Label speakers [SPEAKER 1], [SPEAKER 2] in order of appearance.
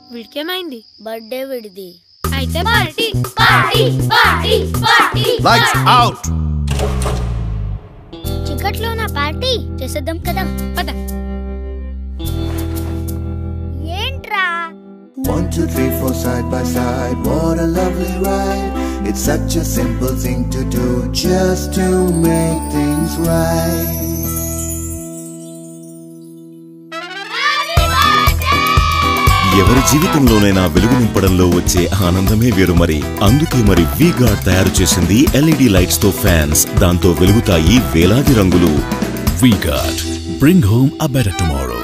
[SPEAKER 1] వీడికేమైంది
[SPEAKER 2] birthday విడిది
[SPEAKER 1] అయితే party
[SPEAKER 3] party party party
[SPEAKER 4] lights out
[SPEAKER 2] చీకట్లో నా పార్టీ చేసేద్దాం కదా
[SPEAKER 1] పద
[SPEAKER 2] ఏంట్రా
[SPEAKER 5] One, two, three, four, side by side. What a lovely ride. It's such a simple thing to do just to make things right.
[SPEAKER 6] ఎవరి జీవితంలోనైనా వెలుగు నింపడంలో వచ్చే ఆనందమే వేరు మరి అందుకే మరి వి గార్డ్ తయారు చేసింది ఎల్ఈడి లైట్స్ తో ఫ్యాన్స్ దాంతో వెలుగుతాయి వేలాది రంగులు
[SPEAKER 7] V Guard. Bring home a better tomorrow.